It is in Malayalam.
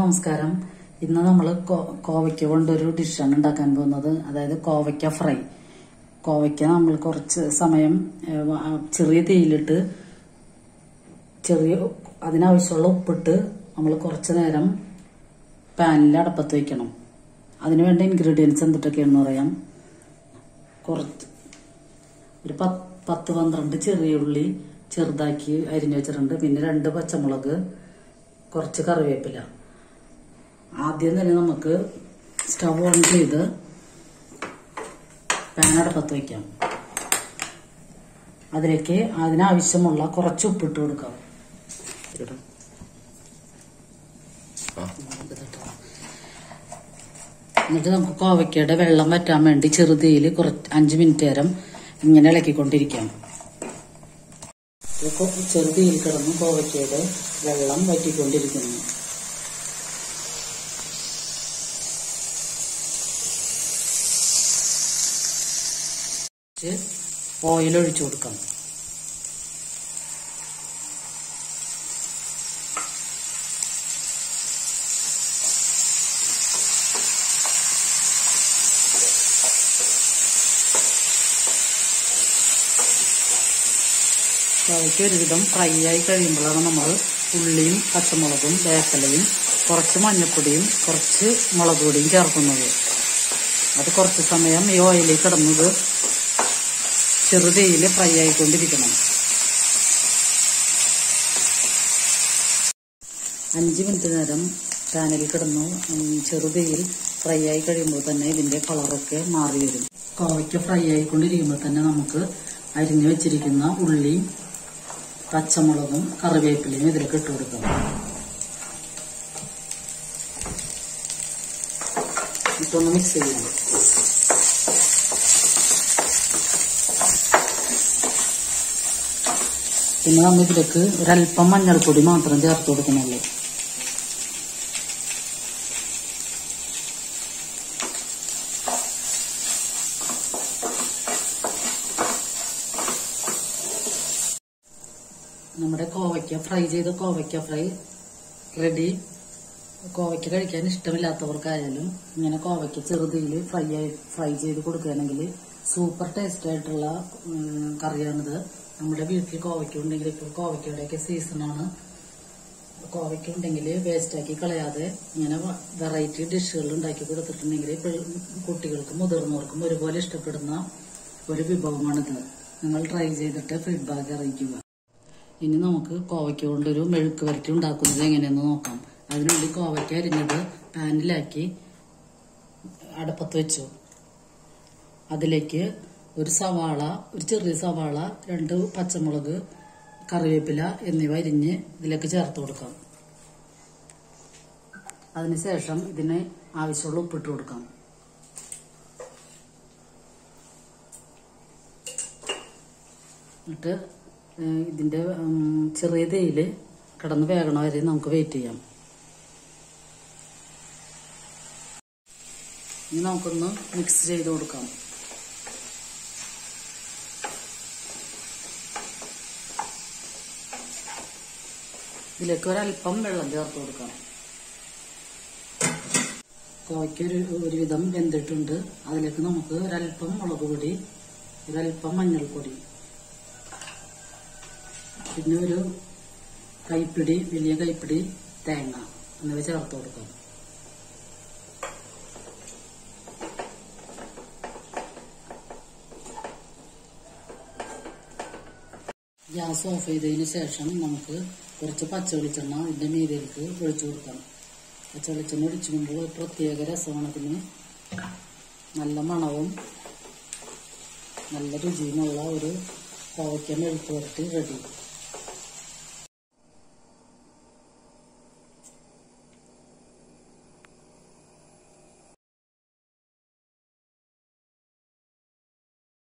നമസ്കാരം ഇന്ന് നമ്മൾ കോവയ്ക്ക കൊണ്ടൊരു ഡിഷാണ് ഉണ്ടാക്കാൻ പോകുന്നത് അതായത് കോവയ്ക്ക ഫ്രൈ കോവയ്ക്ക നമ്മൾ കുറച്ച് സമയം ഏ, വ- ആ, ചെറിയ തീയിലിട്ട് ചെറിയ അതിനാവശ്യമുള്ള ഉപ്പിട്ട് നമ്മൾ കുറച്ച് നേരം പാനിൽ അടപ്പത്ത് വയ്ക്കണം അതിന് വേണ്ട ഇൻഗ്രീഡിയൻസ് എന്തൊക്കെയാണെന്ന് പറയാം കുറച്ച് ഒരു പത്ത് പത്ത് പന്ത്രണ്ട് ചെറിയ ഉള്ളി ചെറുതാക്കി അരിഞ്ഞു വെച്ചിട്ടുണ്ട് പിന്നെ രണ്ട് പച്ചമുളക് കുറച്ച് കറിവേപ്പില ആദ്യം തന്നെ നമുക്ക് സ്റ്റവ് ഓൺ ചെയ്ത് പാൻ അടുപ്പത്ത് വയ്ക്കാം അതിലേക്ക് അതിനാവശ്യമുള്ള കുറച്ച് ഉപ്പിട്ട് കൊടുക്കാം എന്നിട്ട് നമുക്ക് കോവയ്ക്കയുടെ വെള്ളം വറ്റാൻ വേണ്ടി ചെറുതീയിൽ കുറച്ച് അഞ്ച് മിനിറ്റ് നേരം ഇങ്ങനെ ഇളക്കിക്കൊണ്ടിരിക്കാം ഇപ്പൊ ചെറുതീയിൽ കിടന്ന് കോവയ്ക്കയുടെ വെള്ളം വറ്റിക്കൊണ്ടിരിക്കുന്നു ഓയിൽ ഒഴിച്ചു കൊടുക്കാം കോവയ്ക്ക് ഒരുവിധം ഫ്രൈ ആയി കഴിയുമ്പോഴാണ് നമ്മൾ ഉള്ളിയും പച്ചമുളകും വേപ്പലയും കുറച്ച് മഞ്ഞപ്പൊടിയും കുറച്ച് മുളക് പൊടിയും ചേർക്കുന്നത് അത് കുറച്ച് സമയം ഈ ഓയിലിൽ കിടന്നത് ചെറുതീയിൽ ഫ്രൈ ആയിക്കൊണ്ടിരിക്കണം അഞ്ച് മിനിറ്റ് നേരം പാനിൽ കിടന്നു ഉം, ചെറുതീയിൽ ഫ്രൈ ആയി കഴിയുമ്പോൾ തന്നെ ഇതിന്റെ കളറൊക്കെ മാറി വരും കോവയ്ക്ക് ഫ്രൈ ആയിക്കൊണ്ടിരിക്കുമ്പോൾ തന്നെ നമുക്ക് അരിഞ്ഞു വെച്ചിരിക്കുന്ന ഉള്ളിയും പച്ചമുളകും കറിവേപ്പിലയും ഇതിലേക്ക് ഇട്ട് കൊടുക്കാം ഇട്ടൊന്ന് മിക്സ് ചെയ്യണം പിന്നെ നമ്മൾ ഇതിലേക്ക് ഒരല്പം മഞ്ഞൾപ്പൊടി മാത്രം ചേർത്ത് കൊടുക്കണുള്ളൂ നമ്മുടെ കോവയ്ക്ക ഫ്രൈ ചെയ്ത കോവയ്ക്ക ഫ്രൈ റെഡി കോവയ്ക്ക കഴിക്കാൻ ഇഷ്ടമില്ലാത്തവർക്കായാലും ഇങ്ങനെ കോവയ്ക്ക ചെറുതിയിൽ ഫ്രൈ ആയി ഫ്രൈ ചെയ്ത് കൊടുക്കുകയാണെങ്കിൽ സൂപ്പർ ടേസ്റ്റ് ആയിട്ടുള്ള ഉം, കറിയാണിത് നമ്മുടെ വീട്ടിൽ കോവയ്ക്ക ഉണ്ടെങ്കിൽ ഇപ്പോൾ കോവയ്ക്കയുടെയൊക്കെ സീസണാണ് കോവയ്ക്ക ഉണ്ടെങ്കിൽ വേസ്റ്റാക്കി കളയാതെ ഇങ്ങനെ വെറൈറ്റി ഡിഷുകൾ ഉണ്ടാക്കി കൊടുത്തിട്ടുണ്ടെങ്കിൽ പിള്ള- കുട്ടികൾക്കും മുതിർന്നവർക്കും ഒരുപോലെ ഇഷ്ടപ്പെടുന്ന ഒരു വിഭവമാണിത് നിങ്ങൾ ട്രൈ ചെയ്തിട്ട് ഫീഡ്ബാക്ക് അറിയിക്കുക ഇനി നമുക്ക് കോവയ്ക്ക കൊണ്ടൊരു മെഴുക്ക് വരട്ടി ഉണ്ടാക്കുന്നത് എങ്ങനെയെന്ന് നോക്കാം അതിനുവേണ്ടി കോവയ്ക്ക അരിഞ്ഞത് പാനിലാക്കി അടുപ്പത്ത് വെച്ചു അതിലേക്ക് ഒരു സവാള ഒരു ചെറിയ സവാള രണ്ട് പച്ചമുളക് കറിവേപ്പില എന്നിവ അരിഞ്ഞ് ഇതിലേക്ക് ചേർത്ത് കൊടുക്കാം അതിനുശേഷം ഇതിന് ആവശ്യമുള്ള ഉപ്പിട്ട് കൊടുക്കാം എന്നിട്ട് ഏഹ്, ഇതിന്റെ ഉം, ചെറിയ തേയില് കിടന്ന് വേകണ വരെ നമുക്ക് വെയിറ്റ് ചെയ്യാം ഇനി നമുക്കൊന്ന് മിക്സ് ചെയ്ത് കൊടുക്കാം ഇതിലേക്ക് ഒരല്പം വെള്ളം ചേർത്ത് കൊടുക്കാം കോവയ്ക്ക് ഒരു ഒരുവിധം വെന്തിട്ടുണ്ട് അതിലേക്ക് നമുക്ക് ഒരല്പം മുളക് പൊടി ഒരല്പം മഞ്ഞൾപ്പൊടി പിന്നെ ഒരു കൈപ്പിടി വലിയ കൈപ്പിടി തേങ്ങ എന്നിവ ചേർത്ത് കൊടുക്കാം ഗ്യാസ് ഓഫ് ചെയ്തതിന് ശേഷം നമുക്ക് കുറച്ച് പച്ച വെളിച്ചെണ്ണ ഇതിന്റെ മീതിലേക്ക് ഒഴിച്ചു കൊടുക്കണം പച്ച വെളിച്ചെണ്ണ ഒഴിച്ചുമ്പോൾ ഒരു പ്രത്യേക രസമാണ് ഇതിന് നല്ല മണവും നല്ല രുചിയുമുള്ള ഒരു കോവയ്ക്ക മെഴുക്ക് വരട്ടി റെഡി